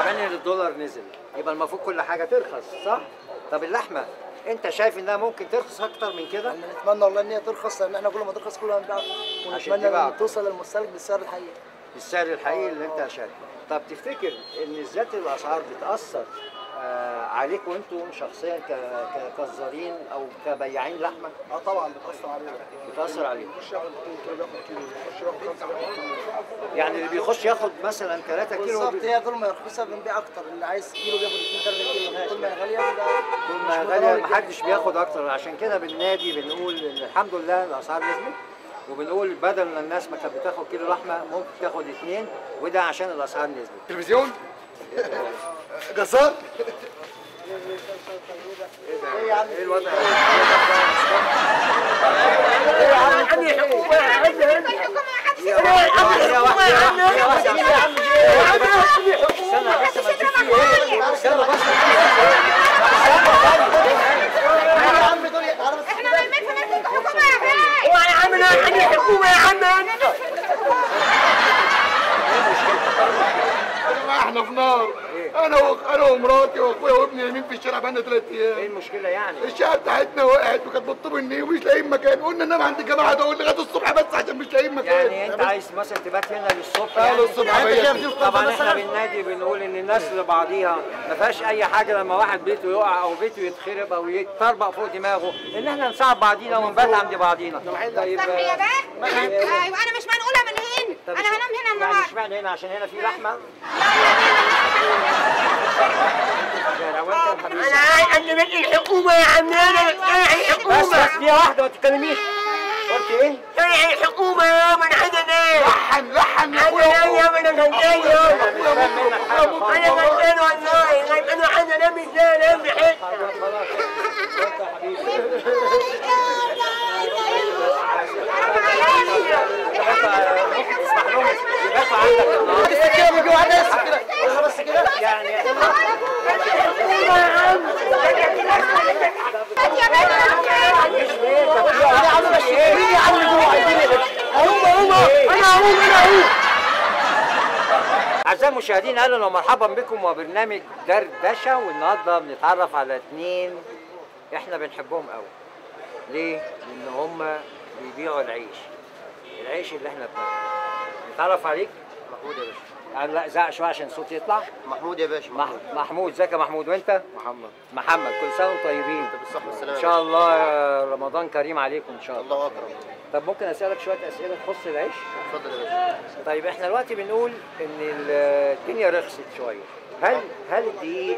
مع ان الدولار نزل يبقى المفروض كل حاجه ترخص صح طب اللحمه انت شايف انها ممكن ترخص اكتر من كده احنا نتمنى والله ان هي ترخص لان احنا كل ما ترخص كل ما نبيع أكتر. عشان ونتمنى تبيع ان توصل للمستهلك بالسعر الحقيقي بالسعر الحقيقي اللي انت شايفه طب تفتكر ان زياده الاسعار بتاثر آه عليكم انتم شخصيا ك- كجزارين او كبياعين لحمه اه طبعا بتاثر علينا بتاثر عليكم مش ياخد 2 كيلو بياخد كيلو مش ياخد 5 بياخد كيلو يعني اللي بيخش ياخد مثلا 3 كيلو بالظبط هي كل ما يرخصها بنبيع اكتر اللي عايز كيلو بياخد 2 3 كيلو كل ما هي غاليه بيبقى كل مش ما متناول غالية كده. محدش بياخد اكتر عشان كده بالنادي بنقول ان الحمد لله الاسعار نزلت وبنقول بدل ما الناس ما كانت بتاخد كيلو لحمه ممكن تاخد اتنين وده عشان الاسعار نزلت تلفزيون جزار ايه الوضع يا واحد يا واحد يا واحد يا واحد استنى بس ما تشوف فيه ايه استنى بس يا عم دول يتعرف احنا مرمين في مجلس الحكومة يا غاي يا جماعه احنا في نار انا و- انا ومراتي واخويا وابني نايمين في الشارع بقالنا ثلاث ايه ايام المشكله يعني الشقه بتاعتنا وقعت وكانت بتطلب النية ومش لاقيين مكان قلنا ننام عند الجماعه دول لغايه الصبح بس عشان مش لاقيين مكان يعني انت عايز مثلا تبات هنا للصبح اه يعني للصبح انت بيا. شايف دي القبة طبعا احنا مثلا بالنادي بنقول ان الناس لبعضيها ما فيهاش اي حاجه لما واحد بيته يقع او بيته يتخرب او يتطربق فوق دماغه ان احنا نساعد بعضينا ونبات عند بعضينا طيب صح يا باه ايوه انا مش منقولة من هنا طب انا هنام هنا يعني النهارده اشمعنى هنا عشان هنا في لحمه يعني وانت يا حبيبي انا عايز عند بيت الحكومه يا عم انا رايح بس الحكومه بس دقيقه واحده ما تتكلميش قلت ايه؟ رايح الحكومه يا من انا نايم لحن لحن يا انا نايم اخويا يا من انا غلطان يا انا مش فاهم منك حاجه خالص انا غلطان والله غلطان انا انا نام ازاي انام في حته خلاص وانت يا حبيبي اسمح لهم يباتوا عندك النهارده بس كده بيجي واحد بس كده انا بس كده يعني يا عم بس مين يا عم جوه عايزين ايه اقوم اقوم انا اقوم انا اقوم أعزائي المشاهدين أهلا ومرحبا بكم وبرنامج دردشة والنهاردة بنتعرف على اتنين إحنا بنحبهم قوي. ليه؟ لأن هما بيبيعوا العيش. العيش اللي إحنا بناكله. نتعرف عليك؟ محمود يا باشا قال لا زعق شوية عشان الصوت يطلع. محمود يا باشا مح... محمود ازيك يا محمود وأنت؟ محمد محمد كل سنة وأنتم طيبين. بالصحة والسلامة إن شاء الله رمضان كريم عليكم إن شاء الله. الله أكرم طب ممكن أسألك شوية أسئلة تخص العيش؟ اتفضل يا باشا طيب احنا دلوقتي بنقول ان ال- الدنيا رخصت شويه هل هل الدقيق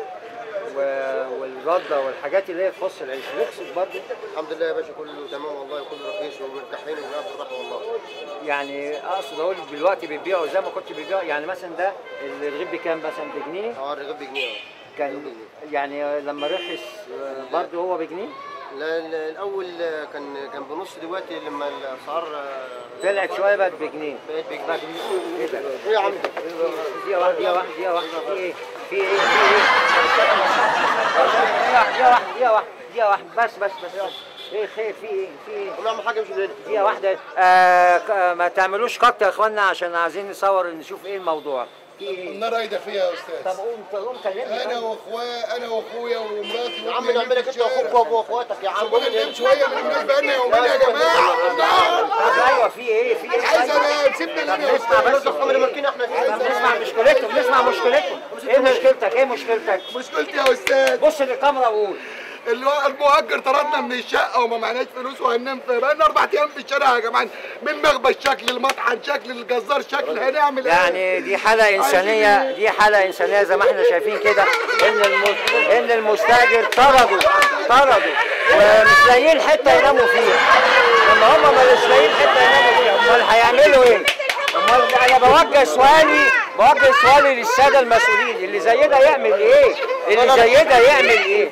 و- والرده والحاجات اللي هي تخص العيش رخصت برضه الحمد لله يا باشا كله تمام والله كله رخيص ومرتاحين وبنلعب بالراحة والله يعني اقصد اقول دلوقتي بيبيعوا زي ما كنت بيبيعوا يعني مثلا ده الرغيف بكام مثلا بجنيه اه الرغيف بجنيه اه كان يعني لما رخص برضه هو بجنيه لا ال- الأول كان كان بنص دلوقتي لما الأسعار آه، طلعت شويه بقت بجنيه بقت بقت بجنيه ايه ده؟ إيه يا عم دقيقة واحدة دقيقة واحدة دقيقة واحدة في ايه؟ في ايه؟ في ايه؟ دقيقة واحدة دقيقة واحدة دقيقة واحدة بس بس بس بس ايه خير في ايه؟ في ايه؟ ونعمل حاجة مش من هنا دقيقة واحدة آه ك- ما تعملوش قط يا اخوانا عشان عايزين نصور نشوف ايه الموضوع في ايه؟ النار رايده فيها يا استاذ طب قوم قوم كلمني انا طيب. واخويا انا واخويا ومراتي يا عم وابني نعملك انت واخوك واخواتك يا عم قوم ننام شويه من الناس بقالنا يومين يا جماعه النار طب ايوه في ايه؟ في ايه؟ عايز انام سيبنا ننام يا نسمع استاذ بس نرجع خمر ماركين احنا طب نسمع مشكلتكم نسمع مشكلتكم ايه مشكلتك؟ ايه مشكلتك؟ مشكلتي يا استاذ بص للكاميرا وقول اللي هو المؤجر طردنا من الشقه وما معناش فلوس وهننام في بقالنا اربع ايام في الشارع يا جماعه من مخبز شكل المطحن شكل الجزار شكل هنعمل ايه؟ يعني دي حالة إنسانية دي حالة إنسانية زي ما احنا شايفين كده إن الم... إن المستأجر طردوا طردوا ومش لاقيين حتة يناموا فيها لما هم مش لاقيين حتة يناموا فيها أمال هيعملوا إيه؟ أمال أنا بوجه سؤالي بوجه سؤالي للسادة المسؤولين اللي زي ده يعمل إيه؟ اللي زي ده يعمل إيه؟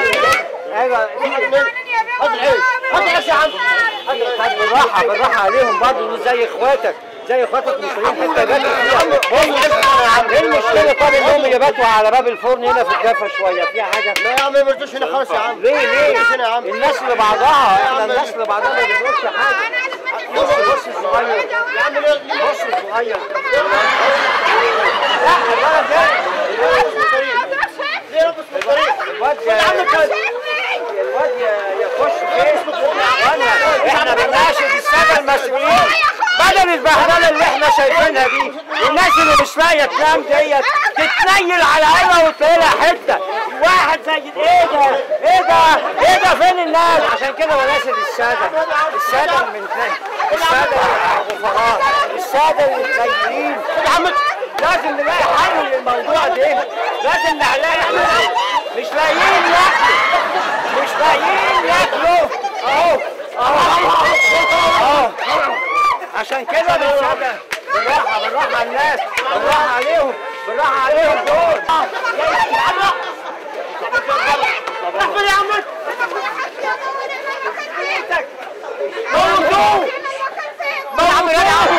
أيوه هات العيش هات العيش يا عم طب بالراحة بالراحة عليهم برضه دول زي اخواتك زي اخواتك مصريين حتى يباتوا فيها بص ايه المشكلة طب انهم يباتوا على باب الفرن هنا في الجافة شوية فيها حاجة؟ لا يا عم ما يرضوش هنا خالص يا عم ليه ليه؟ هنا يا عم الناس لبعضها احنا الناس لبعضها ما بنقولش حاجة بص بص الصغير يا عم ليه- بص الصغير لا الولد ده الولد شويه تنام ديت تتنيل على عينها وتلاقي لها حته واحد زي ايه ده ايه ده ايه ده فين الناس عشان كده بناشد الساده الساده المنتهين الساده الغفراء الساده المتنيلين يا عم لازم نلاقي حل للموضوع ده لازم نلاقي حل مش لاقيين ياكلوا مش لاقيين ياكلوا اهو اهو اهو عشان كده بنساعدها بالراحه بالراحه على الناس بالراحه عليهم بالراحه عليهم دول اقبل يا عم ما يا عم رجعوا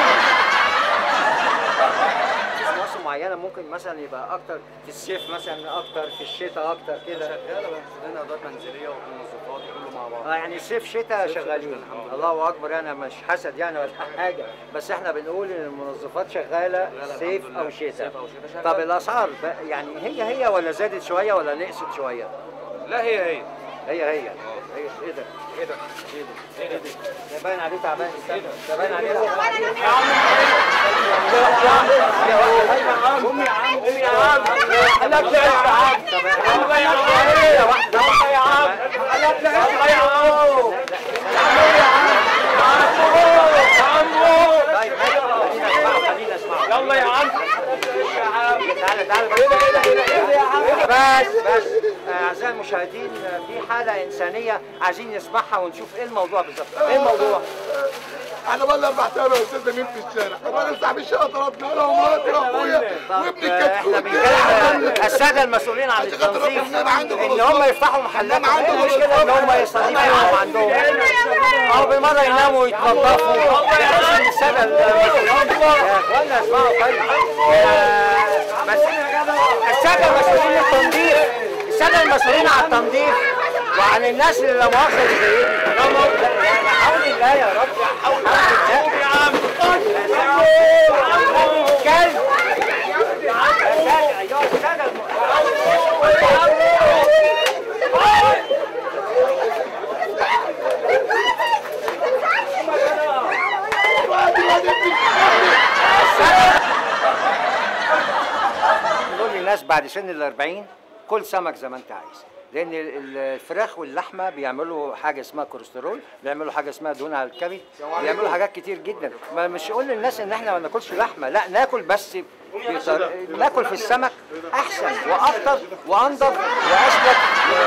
مصر معينه ممكن مثلا يبقى اكتر في الصيف مثلا اكتر في الشتاء اكتر كده شغاله بس عندنا ادوات منزليه ومنظفات كله مع بعض اه يعني صيف شتاء شغالين الله اكبر انا مش حسد يعني ولا حاجه بس احنا بنقول ان المنظفات شغاله صيف الحمد او لله. شتاء صيف أو شتاء طب شغالة. الاسعار بقى يعني هي هي ولا زادت شويه ولا نقصت شويه لا هي هي هي هي هي ايه ده ايه ده ايه ده ايه ده ده باين عليه تعبان استنى ده باين عليه تعبان يا عم قوم يا عم قوم يا عم انا طلعت يا عم طب يا عم يا واحده يا عم انا طلعت يا عم طيب خلينا اسمعه خلينا اسمعه يلا يا عم تعالى تعالى بس بس آه، اعزائي المشاهدين آه، في حاله انسانيه عايزين نسمعها ونشوف ايه الموضوع بالظبط ايه الموضوع احنا بقى لنا اربع ايام يا استاذ مين في الشارع الراجل صاحب الشقه طردنا انا ومراتي واخويا وابني طب آه، احنا بنتكلم الساده المسؤولين عن عشان خاطر التنظيف النعمة عنده ان هم يفتحوا محلات النعمة عنده إيه المشكله ان هم يستضيفوهم عندهم او بالمره يناموا ويتنظفوا لازم الساده المسؤولين يا اخوانا اسمعوا طيب آه، بس الساده المسؤولين التنظيف الساده المسؤولين عن التنظيف وعن الناس اللي لا مؤاخذه اللي زينا حول الله يا رب حول الله يا عم كلب يا الساده نقول للناس بعد سن ال 40 كل سمك زي ما انت عايز لان ال- الفراخ واللحمه بيعملوا حاجه اسمها كوليسترول بيعملوا حاجه اسمها دهون على الكبد بيعملوا حاجات كتير جدا ما مش قول للناس ان احنا ما ناكلش لحمه لا ناكل بس بيطر- ناكل في السمك احسن واكتر وانضف واسلك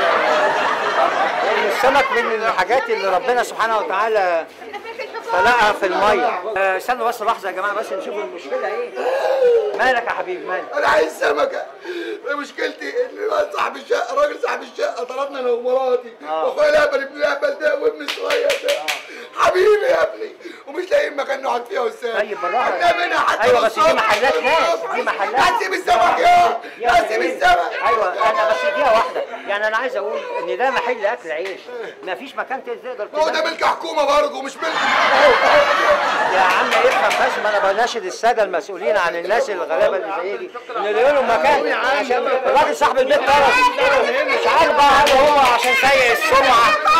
لان السمك من الحاجات اللي ربنا سبحانه وتعالى خلقها في الميه آه، استنوا بس لحظه يا جماعه بس نشوف المشكله ايه مالك يا حبيبي مالك انا عايز سمكه مشكلتي ان الواد صاحب الشقه الراجل صاحب الشقه طردنا انا ومراتي آه. واخويا الهبل ابن الهبل ده وابني الصغير ده حبيبي يا ابني ومش لاقيين مكان نقعد فيه يا استاذ طيب بالراحة. احنا منها حتى أيوة بس دي الصبح. محلات ناس، دي محلات. هتسيب السمك يا يا هتسيب سيدي. السمك ايوه انا بس دقيقه واحده يعني انا عايز اقول ان ده محل اكل عيش ما فيش مكان تقدر ما هو ده تنام. ملك حكومه برضه مش ملك يا عم افهم بس ما انا بناشد الساده المسؤولين عن الناس الغلابه اللي زي دي ان يلاقوا لهم مكان عشان الراجل صاحب البيت طرف مش عارف بقى هل هو عشان سيء السمعه